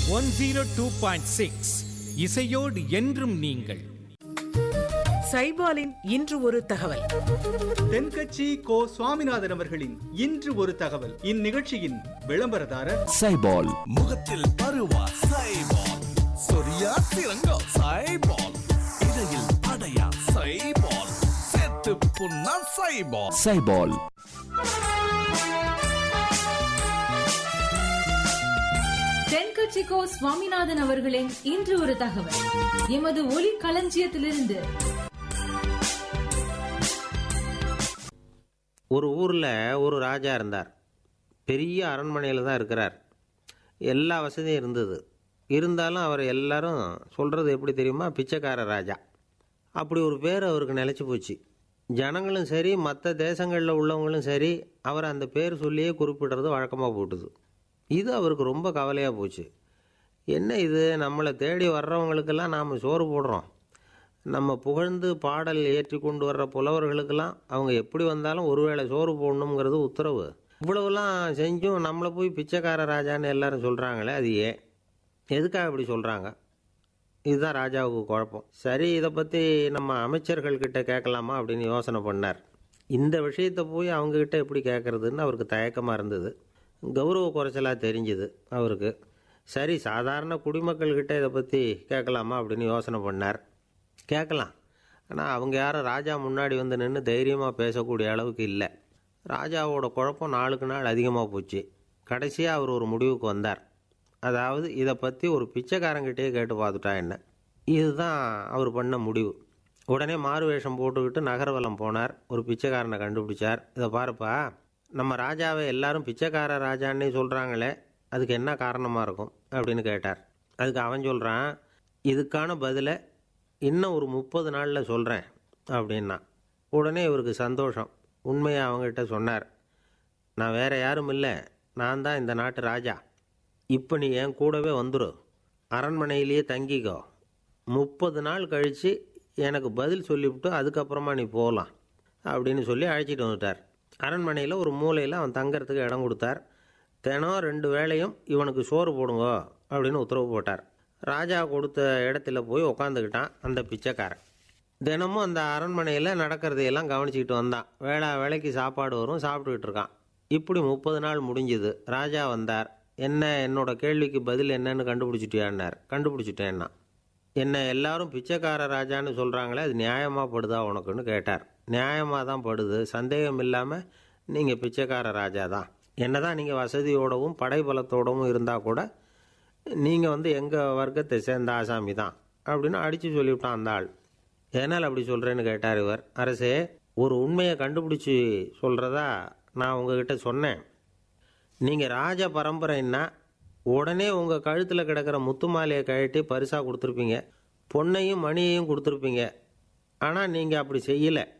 one zero two point six இசையோடு என்றும் நீங்கள் சைபாலின் இன்று ஒரு தகவல் தென்கட்சி கோ சுவாமிநாதன் அவர்களின் இன்று ஒரு தகவல் இந்நிகழ்ச்சியின் விளம்பரதாரர் சைபால் முகத்தில் பருவா சைபால் சொரியா சிறங்கா சைபால் இடையில் அடையா சைபால் செத்து புண்ணா சைபால் சைபால் தென்கட்சிக்கோ சுவாமிநாதன் அவர்களின் இன்று ஒரு தகவல் எமது ஒலி களஞ்சியத்திலிருந்து ஒரு ஊரில் ஒரு ராஜா இருந்தார் பெரிய அரண்மனையில் தான் இருக்கிறார் எல்லா வசதியும் இருந்தது இருந்தாலும் அவர் எல்லாரும் சொல்கிறது எப்படி தெரியுமா பிச்சைக்கார ராஜா அப்படி ஒரு பேர் அவருக்கு நிலச்சி போச்சு ஜனங்களும் சரி மற்ற தேசங்களில் உள்ளவங்களும் சரி அவர் அந்த பேர் சொல்லியே குறிப்பிடுறது வழக்கமாக போட்டுது இது அவருக்கு ரொம்ப கவலையாக போச்சு என்ன இது நம்மளை தேடி வர்றவங்களுக்கெல்லாம் நாம் சோறு போடுறோம் நம்ம புகழ்ந்து பாடல் ஏற்றி கொண்டு வர்ற புலவர்களுக்கெல்லாம் அவங்க எப்படி வந்தாலும் ஒருவேளை சோறு போடணுங்கிறது உத்தரவு இவ்வளவுலாம் செஞ்சும் நம்மளை போய் பிச்சைக்கார ராஜான்னு எல்லாரும் சொல்கிறாங்களே அது ஏன் எதுக்காக இப்படி சொல்கிறாங்க இதுதான் ராஜாவுக்கு குழப்பம் சரி இதை பற்றி நம்ம அமைச்சர்கள்கிட்ட கேட்கலாமா அப்படின்னு யோசனை பண்ணார் இந்த விஷயத்தை போய் அவங்கக்கிட்ட எப்படி கேட்குறதுன்னு அவருக்கு தயக்கமாக இருந்தது கௌரவ குறைச்சலாக தெரிஞ்சுது அவருக்கு சரி சாதாரண குடிமக்கள்கிட்ட இதை பற்றி கேட்கலாமா அப்படின்னு யோசனை பண்ணார் கேட்கலாம் ஆனால் அவங்க யாரும் ராஜா முன்னாடி வந்து நின்று தைரியமாக பேசக்கூடிய அளவுக்கு இல்லை ராஜாவோட குழப்பம் நாளுக்கு நாள் அதிகமாக போச்சு கடைசியாக அவர் ஒரு முடிவுக்கு வந்தார் அதாவது இதை பற்றி ஒரு பிச்சைக்காரங்கிட்டே கேட்டு பார்த்துட்டா என்ன இதுதான் அவர் பண்ண முடிவு உடனே மாறு வேஷம் போட்டுக்கிட்டு நகர்வலம் போனார் ஒரு பிச்சைக்காரனை கண்டுபிடிச்சார் இதை பாருப்பா நம்ம ராஜாவை எல்லாரும் பிச்சைக்கார ராஜான்னே சொல்கிறாங்களே அதுக்கு என்ன காரணமாக இருக்கும் அப்படின்னு கேட்டார் அதுக்கு அவன் சொல்கிறான் இதுக்கான பதிலை இன்னும் ஒரு முப்பது நாளில் சொல்கிறேன் அப்படின்னா உடனே இவருக்கு சந்தோஷம் உண்மையை அவங்ககிட்ட சொன்னார் நான் வேற யாரும் இல்லை நான் தான் இந்த நாட்டு ராஜா இப்போ நீ என் கூடவே வந்துரு அரண்மனையிலேயே தங்கிக்கோ முப்பது நாள் கழித்து எனக்கு பதில் சொல்லிவிட்டு அதுக்கப்புறமா நீ போகலாம் அப்படின்னு சொல்லி அழைச்சிட்டு வந்துட்டார் அரண்மனையில் ஒரு மூலையில் அவன் தங்கறதுக்கு இடம் கொடுத்தார் தினம் ரெண்டு வேளையும் இவனுக்கு சோறு போடுங்க அப்படின்னு உத்தரவு போட்டார் ராஜா கொடுத்த இடத்துல போய் உக்காந்துக்கிட்டான் அந்த பிச்சைக்காரன் தினமும் அந்த அரண்மனையில் நடக்கிறதையெல்லாம் கவனிச்சிக்கிட்டு வந்தான் வேளா வேலைக்கு சாப்பாடு வரும் சாப்பிட்டுக்கிட்டு இருக்கான் இப்படி முப்பது நாள் முடிஞ்சுது ராஜா வந்தார் என்ன என்னோட கேள்விக்கு பதில் என்னன்னு கண்டுபிடிச்சிட்டியான்னார் கண்டுபிடிச்சிட்டேன்னா என்ன எல்லாரும் பிச்சைக்கார ராஜான்னு சொல்கிறாங்களே அது நியாயமாக படுதா உனக்குன்னு கேட்டார் நியாயமாக தான் படுது சந்தேகம் இல்லாமல் நீங்கள் பிச்சைக்கார ராஜா தான் என்ன தான் நீங்கள் வசதியோடவும் படைபலத்தோடவும் இருந்தால் கூட நீங்கள் வந்து எங்கள் வர்க்கத்தை சேர்ந்த ஆசாமி தான் அப்படின்னு அடித்து சொல்லிவிட்டான் அந்த ஆள் ஏனால் அப்படி சொல்கிறேன்னு கேட்டார் இவர் அரசே ஒரு உண்மையை கண்டுபிடிச்சி சொல்கிறதா நான் உங்ககிட்ட சொன்னேன் நீங்கள் ராஜ பரம்பரைன்னா உடனே உங்கள் கழுத்தில் கிடக்கிற முத்து மாலையை கழட்டி பரிசாக கொடுத்துருப்பீங்க பொண்ணையும் மணியையும் கொடுத்துருப்பீங்க ஆனால் நீங்கள் அப்படி செய்யலை